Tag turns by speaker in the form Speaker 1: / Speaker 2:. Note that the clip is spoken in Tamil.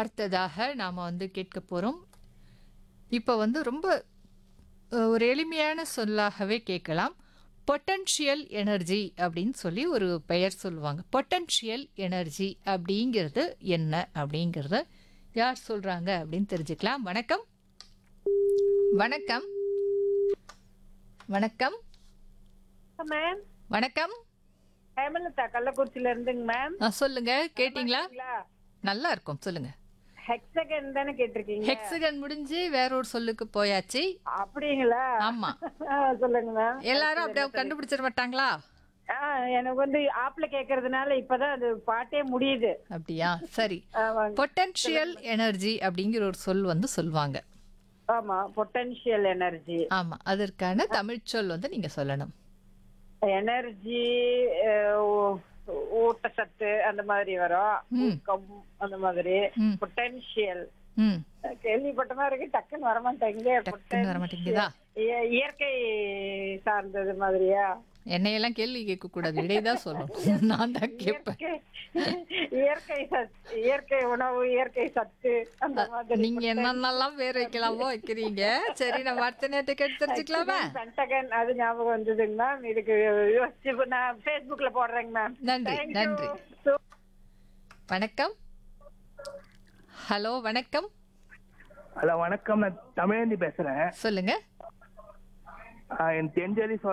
Speaker 1: அடுத்ததாக நாம் வந்து கேட்க போகிறோம் இப்போ வந்து ரொம்ப அஹ், ஒரு எளிமையான சொல்லாகவே கேட்கலாம் பொட்டன்ஷியல் எனர்ஜி அப்படின்னு சொல்லி ஒரு பெயர் சொல்லுவாங்க பொட்டன்ஷியல் எனர்ஜி அப்படிங்கிறது என்ன அப்படிங்கிறத யார் சொல்கிறாங்க அப்படின்னு தெரிஞ்சுக்கலாம் வணக்கம் வணக்கம் வணக்கம்
Speaker 2: மேம்
Speaker 1: வணக்கம்
Speaker 2: ஹேமலதா கள்ளக்குறிச்சியில இருந்துங்க மேம்
Speaker 1: ஆ, சொல்லுங்க கேட்டிங்களா நல்லா இருக்கும் சொல்லுங்க
Speaker 2: ஹெக்ஸகன் தானே கேட்டிருக்கீங்க
Speaker 1: ஹெக்ஸகன் முடிஞ்சு வேற ஒரு சொல்லுக்கு போயாச்சு
Speaker 2: அப்படிங்களா
Speaker 1: ஆமா
Speaker 2: ஆ, சொல்லுங்க மேம்
Speaker 1: எல்லாரும் அப்படியே கண்டுபிடிச்சிட மாட்டாங்களா
Speaker 2: ஆ, எனக்கு வந்து ஆப்ல கேக்குறதுனால இப்பதான் அது பாட்டே முடியுது
Speaker 1: அப்படியா சரி
Speaker 2: ஆமாங்க.
Speaker 1: பொட்டன்ஷியல் எனர்ஜி அப்படிங்கிற ஒரு சொல் வந்து சொல்லுவாங்க
Speaker 2: ஆமா பொட்டன்ஷியல் எனர்ஜி
Speaker 1: ஆமா அதற்கான தமிழ் சொல் வந்து நீங்க சொல்லணும்
Speaker 2: எனர்ஜி ஊட்டச்சத்து அந்த மாதிரி வரும் ஊக்கம் அந்த மாதிரி
Speaker 1: ம்.
Speaker 2: பொட்டன்ஷியல்
Speaker 1: ம்
Speaker 2: கேள்விப்பட்ட மாதிரி இருக்கு டக்குன்னு வரமாட்டேங்குது
Speaker 1: டக்குன்னு வர மாட்டேங்குதா
Speaker 2: இய- இயற்கை சார்ந்தது மாதிரியா
Speaker 1: என்னையெல்லாம் கேள்வி கேட்க கூடாது இடையதான் சொல்லணும் நான் தான் கேட்பேன்
Speaker 2: இயற்கை இயற்கை சத் இயற்கை உணவு இயற்கை சத்து அந்த மாதிரி
Speaker 1: நீங்க என்னென்னலாம் பேர் வைக்கலாமோ வைக்கிறீங்க சரி நம்ம அடுத்த நேரத்துக்கு எடுத்து தெரிஞ்சுக்கலாமா
Speaker 2: பென்டகன் அது ஞாபகம் வந்ததுங்க மேம் இதுக்கு யோசிச்சு நான் ஃபேஸ்புக்ல போடுறேங்க மேம்
Speaker 1: நன்றி நன்றி வணக்கம் ஹலோ வணக்கம்
Speaker 3: ஹலோ வணக்கம் நான் தமிழேந்தி பேசுறேன்
Speaker 1: சொல்லுங்க
Speaker 3: ஆஹ் என் தென்ஜலி